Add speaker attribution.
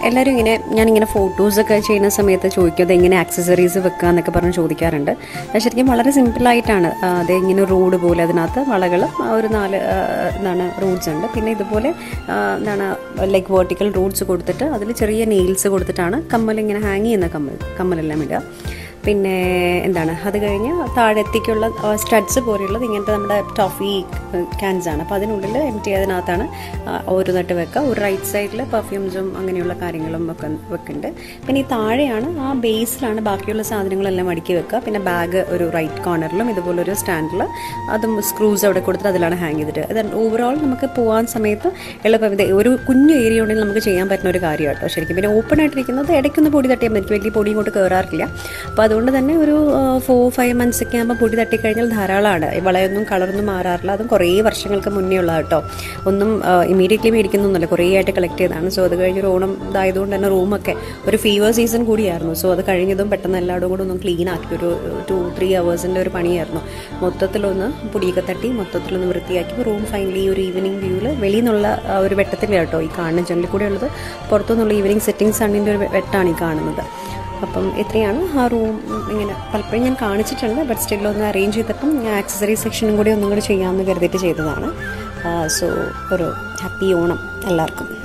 Speaker 1: എല്ലാവരും ഇങ്ങനെ ഞാനിങ്ങനെ ഫോട്ടോസൊക്കെ ചെയ്യുന്ന സമയത്ത് ചോദിക്കും അത് എങ്ങനെ ആക്സസറീസ് വെക്കുക എന്നൊക്കെ പറഞ്ഞ് ചോദിക്കാറുണ്ട് അത് ശരിക്കും വളരെ സിമ്പിളായിട്ടാണ് അത് ഇങ്ങനെ റോഡ് പോലെ അതിനകത്ത് വളകൾ ഒരു നാല് ആ, എന്താണ് റൂട്ട്സ് ഉണ്ട് പിന്നെ ഇതുപോലെ ആ, എന്താണ് ലൈക്ക് വേർട്ടിക്കൽ റൂട്ട്സ് കൊടുത്തിട്ട് അതിൽ ചെറിയ നെയിൽസ് കൊടുത്തിട്ടാണ് കമ്മൽ ഇങ്ങനെ ഹാങ് ചെയ്യുന്ന കമ്മൽ കമ്മലെല്ലാം ഇടുക പിന്നെ എന്താണ് അത് കഴിഞ്ഞ് താഴത്തേക്കുള്ള സ്റ്റഡ്സ് പോലെയുള്ളത് ഇങ്ങനത്തെ നമ്മുടെ ടോഫി ക്യാൻസ് ആണ് അപ്പോൾ അതിനുള്ളിൽ എം ടി അതിനകത്താണ് ആ, ഒരു നട്ട് വെക്കുക ഒരു റൈറ്റ് സൈഡിൽ പെർഫ്യൂംസും അങ്ങനെയുള്ള കാര്യങ്ങളും ഒക്കെ വെക്കുന്നുണ്ട് പിന്നെ ഈ താഴെയാണ് ആ ബേസിലാണ് ബാക്കിയുള്ള സാധനങ്ങളെല്ലാം അടുക്കി വെക്കുക പിന്നെ ബാഗ് ഒരു റൈറ്റ് കോർണറിലും ഇതുപോലെ ഒരു സ്റ്റാൻഡിൽ അതും സ്ക്രൂസ് അവിടെ കൊടുത്തിട്ട് അതിലാണ് ഹാങ് ചെയ്തിട്ട് അത് ഓവറോൾ നമുക്ക് പോകാൻ സമയത്ത് എളുപ്പം ഇത് ഒരു കുഞ്ഞു ഏരിയ ഉണ്ടെങ്കിൽ നമുക്ക് ചെയ്യാൻ പറ്റുന്ന ഒരു കാര്യം കേട്ടോ ശരിക്കും പിന്നെ ഓപ്പൺ ആയിട്ടിരിക്കുന്നത് ഇടയ്ക്കൊന്ന് പൊടി തട്ടിയാൽ മതി എനിക്ക് വലിയ പൊടി ഇങ്ങോട്ട് കയറാറില്ല അപ്പോൾ അതുകൊണ്ട് തന്നെ ഒരു ഫോർ ഫൈവ് മന്ത്സ് ഒക്കെ ആകുമ്പോൾ പൊടി തട്ടിക്കഴിഞ്ഞാൽ ധാരാളമാണ് ഈ വളയൊന്നും കളറൊന്നും മാറാറില്ല അതും കുറേ വർഷങ്ങൾക്ക് മുന്നേ ഉള്ള കേട്ടോ ഒന്നും ഇമീഡിയറ്റ്ലി മേടിക്കുന്നൊന്നുമല്ല കുറേ ആയിട്ട് കളക്ട് ചെയ്തതാണ് സോ അത് കഴിഞ്ഞൊരു ഓണം ഇതായതുകൊണ്ട് തന്നെ റൂമൊക്കെ ഒരു ഫീവർ സീസൺ കൂടിയായിരുന്നു സോ അത് കഴിഞ്ഞതും പെട്ടെന്ന് എല്ലാവരും കൂടെ ഒന്ന് ക്ലീൻ ആക്കി ഒരു ടു ത്രീ അവേഴ്സിൻ്റെ ഒരു പണിയായിരുന്നു മൊത്തത്തിലൊന്ന് പൊടിയൊക്കെ തട്ടി മൊത്തത്തിലൊന്ന് വൃത്തിയാക്കി റൂം ഫൈനലി ഒരു ഈവനിങ് വ്യൂവിൽ വെളിയിൽ നിന്നുള്ള ആ, ഒരു വെട്ടത്തിൻ്റെ കേട്ടോ ഈ കാണുന്ന ജനലിൽ കൂടെ ഉള്ളത് പുറത്തുനിന്നുള്ള ഈവനിങ് സെറ്റിംഗ് സണ്ണിൻ്റെ ഒരു വെട്ടാണ് ഈ കാണുന്നത് അപ്പം ഇത്രയാണ് ആ റൂം ഇങ്ങനെ പലപ്പോഴും ഞാൻ കാണിച്ചിട്ടുണ്ട് ബട്ട് സ്റ്റിൽ ഒന്ന് അറേഞ്ച് ചെയ്തപ്പം ഞാൻ ആക്സസറി സെക്ഷനും കൂടി ഒന്നും കൂടി ചെയ്യാമെന്ന് കരുതിയിട്ട് ചെയ്തതാണ് സോ ഒരു ഹാപ്പി ഓണം എല്ലാവർക്കും